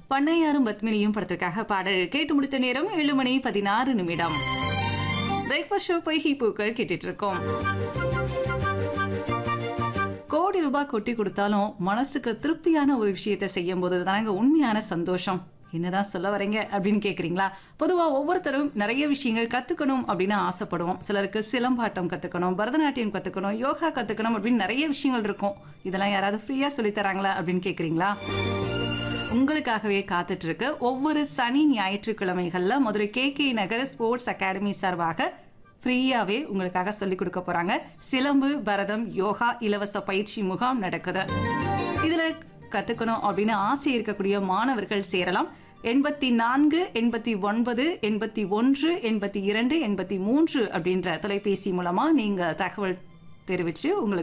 பண்ணையாரும் பத்மினியும் படத்திற்காக பாடல் கேட்டு முடித்த நேரம் ஏழு மணி பதினாறு நிமிடம் பிரேக்ஃபாஸ்ட் ஷோ பொய்கி பூக்கள் கேட்டுட்டு இருக்கோம் கோடி ரூபாய் கொட்டி கொடுத்தாலும் மனசுக்கு திருப்தியான ஒரு விஷயத்தை செய்யும் போது தானங்க உண்மையான சந்தோஷம் என்னதான் சொல்ல வரீங்க அப்படின்னு கேக்குறீங்களா பொதுவா ஒவ்வொருத்தரும் நிறைய விஷயங்கள் கத்துக்கணும் அப்படின்னு ஆசைப்படுவோம் சிலருக்கு சிலம்பாட்டம் கத்துக்கணும் பரதநாட்டியம் கத்துக்கணும் யோகா கத்துக்கணும் அப்படின்னு நிறைய விஷயங்கள் இருக்கும் இதெல்லாம் யாராவது ஃப்ரீயா சொல்லி தராங்களா அப்படின்னு கேக்குறீங்களா உங்களுக்காகவே காத்துட்டு இருக்கு ஒவ்வொரு சனி ஞாயிற்றுக்கிழமைகள்ல Madurai K K Nagar sports academy சார்பாக ஃப்ரீயாவே உங்களுக்காக சொல்லி கொடுக்க போறாங்க சிலம்பு பரதம் யோகா இலவச பயிற்சி முகாம் நடக்குது இதுல கத்துக்கணும் அப்படின்னு ஆசை இருக்கக்கூடிய மாணவர்கள் சேரலாம் எண்பத்தி நான்கு எண்பத்தி ஒன்பது எண்பத்தி ஒன்று எண்பத்தி இரண்டு எண்பத்தி மூன்று அப்படின்ற தொலைபேசி மூலமா நீங்க தகவல் தெரிவிச்சு உங்களுக்கு